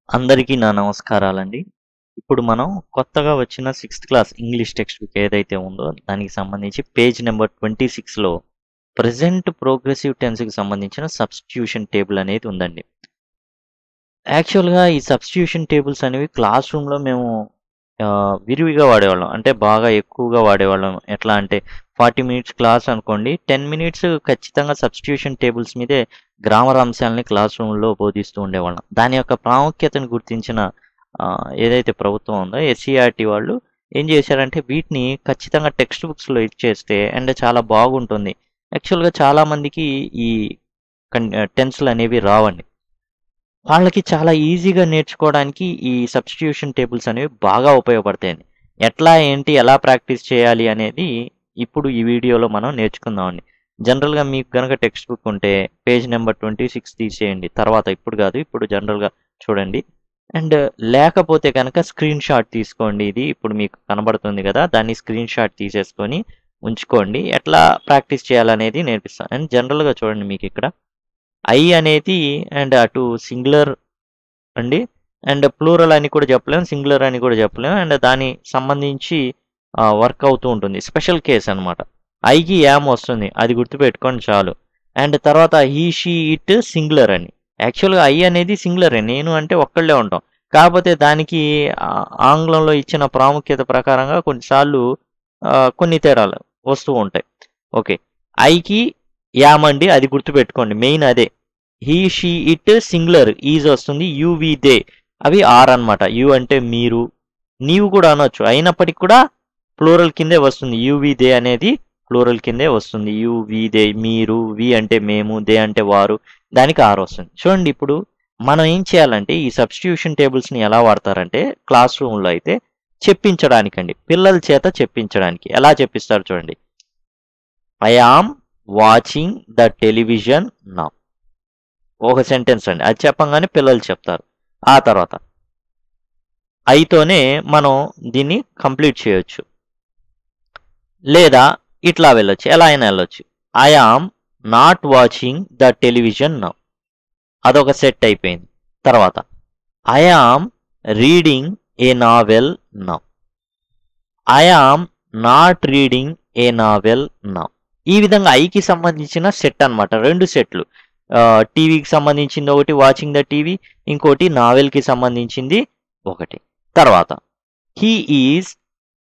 అందరికీ నా నమస్కారాలండి. ఇప్పుడు మనం కొత్తగా వచ్చిన sixth class English text book ఏదైతే ఉందో దానికి సంబంధించి పేజ్ నెంబర్ 26లో ప్రెజెంట్ ప్రోగ్రెసివ్ టెన్స్‌కి సంబంధించిన సబ్స్టిట్యూషన్ టేబుల్ అనేది ఉందండి. యాక్చువల్‌గా ఈ సబ్స్టిట్యూషన్ టేబుల్స్ అనేవి క్లాస్ రూమ్‌లో మేము ఆహ్, విరివిగా వాడేవాళ్ళం. అంటే బాగా ఎక్కువగా వాడేవాళ్ళం. ఎట్లా అంటే 40 మినిట్స్ క్లాస్ అనుకోండి. 10 మినిట్స్ ఖచ్చితంగా సబ్స్టిట్యూషన్ టేబుల్స్ మీదే గ్రామర్ అంశాలని క్లాస్ రూమ్‌లో బోధిస్తూ ఉండేవాళ్ళం. దాని యొక్క ప్రాముఖ్యతను గుర్తించిన ఆహ్, ఏదైతే ప్రభుత్వం ఉందో ఎస్‌సీఈఆర్‌టీ వాళ్ళు ఏం చేశారంటే వీటిని ఖచ్చితంగా టెక్స్ట్ బుక్స్‌లో ఇచ్చేస్తే అండ్ చాలా బాగుంటుంది. యాక్చువల్‌గా చాలామందికి ఈ కన్ టెన్స్‌లు అనేవి రావండి. వాళ్ళకి చాలా ఈజీగా నేర్చుకోవడానికి ఈ సబ్స్టిట్యూషన్ టేబుల్స్ అనేవి బాగా ఉపయోగపడతాయండి. ఎట్లా ఏంటి ఎలా ప్రాక్టీస్ చేయాలి అనేది ఇప్పుడు ఈ వీడియోలో మనం నేర్చుకుందామండి. జనరల్‌గా మీకు గనక టెక్స్ట్ బుక్ ఉంటే పేజ్ నెంబర్ 26 తీసేయండి. తర్వాత ఇప్పుడు కాదు. ఇప్పుడు జనరల్‌గా చూడండి. అండ్ లేకపోతే కనుక స్క్రీన్ షాట్ తీసుకోండి. ఇది ఇప్పుడు మీకు కనబడుతుంది కదా! దాన్ని స్క్రీన్ షాట్ తీసేసుకొని ఉంచుకోండి. ఎట్లా ప్రాక్టీస్ చేయాలనేది నేర్పిస్తాను. అండ్ జనరల్‌గా చూడండి మీకిక్కడ ఐ అనేది అండ్ అటు సింగులర్ అండి. అండ్ ప్లూరల్ అని కూడా చెప్పలేం. సింగులర్ అని కూడా చెప్పలేం. అండ్ దానికి సంబంధించి ఆహ్, వర్క్ అవుతూ ఉంటుంది. స్పెషల్ కేస్ అనమాట. ఐకి యామ్ వస్తుంది. అది గుర్తుపెట్టుకోండి చాలు. అండ్ తర్వాత హి, షీ, ఇట్ సింగులర్ అని. యాక్చువల్‌గా ఐ అనేది సింగులరే. నేను అంటే ఒక్కళ్ళే ఉంటాం. కాకపోతే దానికి ఆహ్, ఆంగ్లంలో ఇచ్చిన ప్రాముఖ్యత ప్రకారంగా కొన్నిసార్లు ఆహ్, కొన్ని తేడాలు వస్తూ ఉంటాయి. ఓకే. ఐకి యామ్ అండి. అది గుర్తుపెట్టుకోండి. మెయిన్ అదే. He, she, it singular. Is వస్తుంది. యూ, వి, దే అవి ఆర్ అనమాట. యూ అంటే మీరు. నీవు కూడా అనొచ్చు. అయినప్పటికి కూడా ప్లూరల్ కిందే వస్తుంది. యూ, వి, దే అనేది ప్లూరల్ కిందే వస్తుంది. యూ, వి, దే మీరు. వి అంటే మేము. దే అంటే వారు. దానికి ఆర్ వస్తుంది. చూడండి ఇప్పుడు మనం ఏం చేయాలంటే ఈ సబ్స్టిట్యూషన్ టేబుల్స్‌ని ఎలా వాడతారంటే క్లాస్ రూమ్‌లో అయితే చెప్పించడానికండి. పిల్లల చేత చెప్పించడానికి. ఎలా చెప్పిస్తారు చూడండి. I am watching the television now. ఒక సెంటెన్స్ అండి. అది చెప్పంగానే పిల్లలు చెప్తారు. ఆ తర్వాత ఐతోనే మనం దీన్ని కంప్లీట్ చేయొచ్చు. లేదా ఇట్లా వెళ్ళొచ్చు. ఎలా అయినా వెళ్ళొచ్చు. I am not watching the television now. అదొక సెట్ అయిపోయింది. తర్వాత I am reading a novel now. I am not reading a novel now. ఈ విధంగా ఐకి సంబంధించిన సెట్ అనమాట. 2 సెట్లు. ఆహ్, టీవీకి సంబంధించింది ఒకటి వాచింగ్ ద టీవీ. ఇంకోటి నావెల్‌కి సంబంధించింది ఒకటి. తర్వాత హి ఈజ్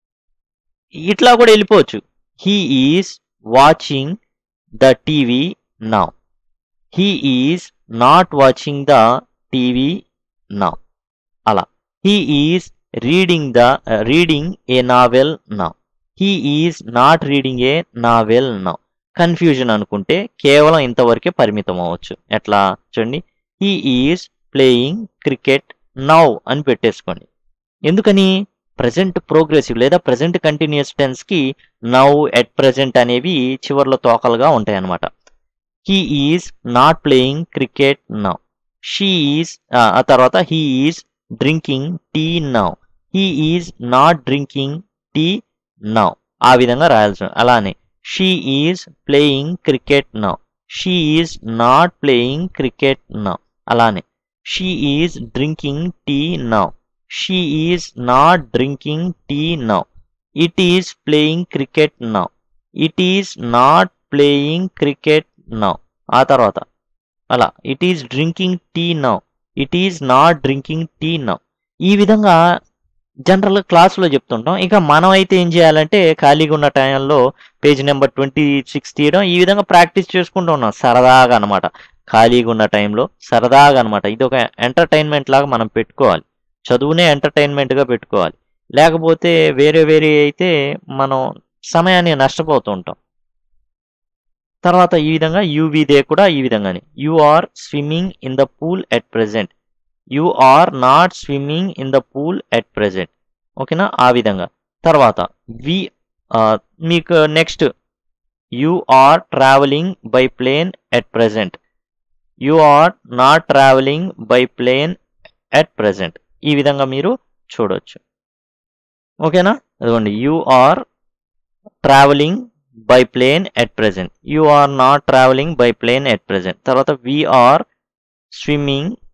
ఇట్లా కూడా వెళ్ళిపోవచ్చు. He is watching the TV now. He is not watching the TV now. అలా. He is reading the reading a novel now. He is not reading a novel now. Confusion అనుకుంటే కేవలం ఇంతవరకే పరిమితం అవ్వచ్చు. ఎట్లా చూడండి. He is playing cricket now అని పెట్టేసుకోండి. ఎందుకని? ప్రెజెంట్ ప్రోగ్రెసివ్ లేదా ప్రెజెంట్ కంటిన్యూయస్ టెన్స్‌కి నౌ, ఎట్ ప్రెజెంట్ అనేవి చివర్లో తోకలుగా ఉంటాయన్నమాట. He is not playing cricket now. She is ఆహ్, ఆ తర్వాత he is drinking tea now. He is not drinking tea now. ఆ విధంగా రాయాల్సి అలానే she is playing cricket now. She is not playing cricket now. అలానే she is drinking tea now. She is not drinking tea now. It is playing cricket now. It is not playing cricket now. ఆ తర్వాత అలా it is drinking tea now. It is not drinking tea now. ఈ విధంగా జనరల్‌గా క్లాస్‌లో చెప్తుంటాం. ఇక మనం అయితే ఏం చేయాలంటే ఖాళీగా ఉన్న టైంలో పేజ్ నెంబర్ 26 తీయడం ఈ విధంగా ప్రాక్టీస్ చేసుకుంటూ ఉన్నాం. సరదాగా అనమాట. ఖాళీగా ఉన్న టైంలో సరదాగా అనమాట. ఇదొక ఎంటర్‌టైన్‌మెంట్ లాగా మనం పెట్టుకోవాలి. చదువునే ఎంటర్‌టైన్‌మెంట్‌గా పెట్టుకోవాలి. లేకపోతే వేరే వేరే అయితే మనం సమయాన్ని నష్టపోతూ ఉంటాం. తర్వాత ఈ విధంగా యూ, వి, దే కూడా ఈ విధంగానే. You are swimming in the pool at present. You are not swimming in the pool at present. ఓకేనా? ఆ విధంగా. తర్వాత వి ఆహ్, మీకు next you are travelling by plane at present. You are not travelling by plane at present. ఈ విధంగా మీరు చూడొచ్చు. ఓకేనా? అదిగోండి you are travelling by plane at present. You are not travelling by plane at present. తర్వాత we are swimming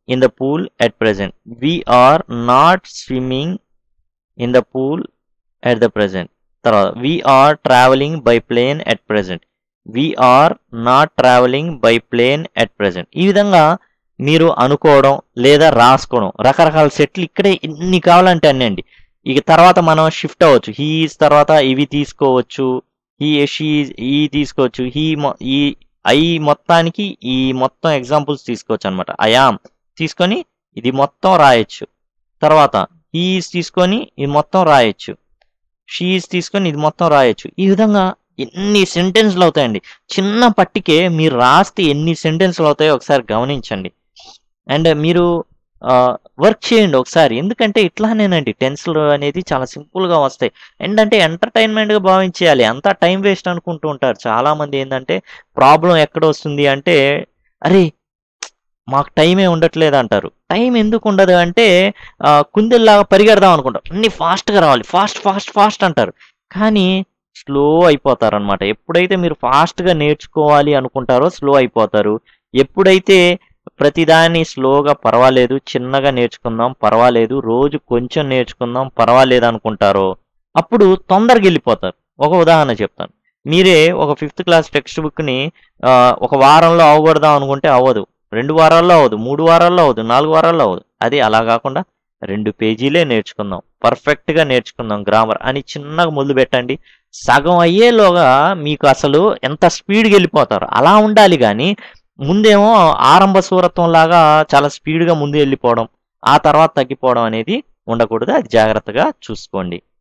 in the pool at present we are not swimming in the pool at the present తర్వాత we are travelling by plane at present we are not travelling by plane at present ఈ విధంగా మీరు అనుకోవడం లేదా రాసుకోవడం రకరకాల సెట్లు ఇక్కడే ఎన్ని కావాలంటే అన్ని అండి ఇక తర్వాత మనం షిఫ్ట్ అవ్వచ్చు హీస్ తర్వాత ఇవి తీసుకోవచ్చు హీ షీ ఈ తీసుకోవచ్చు హీ ఈ ఐ మొత్తానికి ఈ మొత్తం ఎగ్జాంపుల్స్ తీసుకోవచ్చు అనమాట ఐఆమ్ తీసుకొని ఇది మొత్తం రాయొచ్చు తర్వాత హీఈస్ తీసుకొని ఇది మొత్తం రాయొచ్చు షీఈస్ తీసుకొని ఇది మొత్తం రాయొచ్చు ఈ విధంగా ఎన్ని సెంటెన్స్లు అవుతాయండి చిన్న పట్టికే మీరు రాస్తే ఎన్ని సెంటెన్స్లు అవుతాయో ఒకసారి గమనించండి అండ్ మీరు వర్క్ చేయండి ఒకసారి ఎందుకంటే ఇట్లానేనండి టెన్స్లు అనేది చాలా సింపుల్గా వస్తాయి ఏంటంటే ఎంటర్టైన్మెంట్గా భావించేయాలి అంతా టైం వేస్ట్ అనుకుంటూ ఉంటారు చాలామంది ఏంటంటే ప్రాబ్లం ఎక్కడ వస్తుంది అంటే అరే మాకు టైమే ఉండట్లేదు అంటారు టైం ఎందుకు ఉండదు అంటే ఆ, కుందేల్లాగా పరిగెడదాం అనుకుంటారు అన్ని ఫాస్ట్గా రావాలి ఫాస్ట్ ఫాస్ట్ ఫాస్ట్ అంటారు కానీ స్లో అయిపోతారు అనమాట ఎప్పుడైతే మీరు ఫాస్ట్గా నేర్చుకోవాలి అనుకుంటారో స్లో అయిపోతారు ఎప్పుడైతే ప్రతిదాన్ని స్లోగా పర్వాలేదు చిన్నగా నేర్చుకుందాం పర్వాలేదు రోజు కొంచెం నేర్చుకుందాం పర్వాలేదు అనుకుంటారో అప్పుడు తొందరగా వెళ్ళిపోతారు ఒక ఉదాహరణ చెప్తాను మీరే ఒక ఫిఫ్త్ క్లాస్ టెక్స్ట్ బుక్ని ఒక వారంలో అవగొడదాం అనుకుంటే అవ్వదు రెండు వారాల్లో అవ్వదు మూడు వారాల్లో అవ్వదు నాలుగు వారాల్లో అవ్వదు అది అలా కాకుండా రెండు పేజీలే నేర్చుకుందాం పర్ఫెక్ట్గా నేర్చుకుందాం గ్రామర్ అని చిన్నగా మొదలు పెట్టండి సగం అయ్యేలోగా మీకు అసలు ఎంత స్పీడ్గా వెళ్ళిపోతారు అలా ఉండాలి కానీ ముందేమో ఆరంభ సూరత్వం లాగా చాలా స్పీడ్గా ముందు వెళ్ళిపోవడం ఆ తర్వాత తగ్గిపోవడం అనేది ఉండకూడదు అది జాగ్రత్తగా చూసుకోండి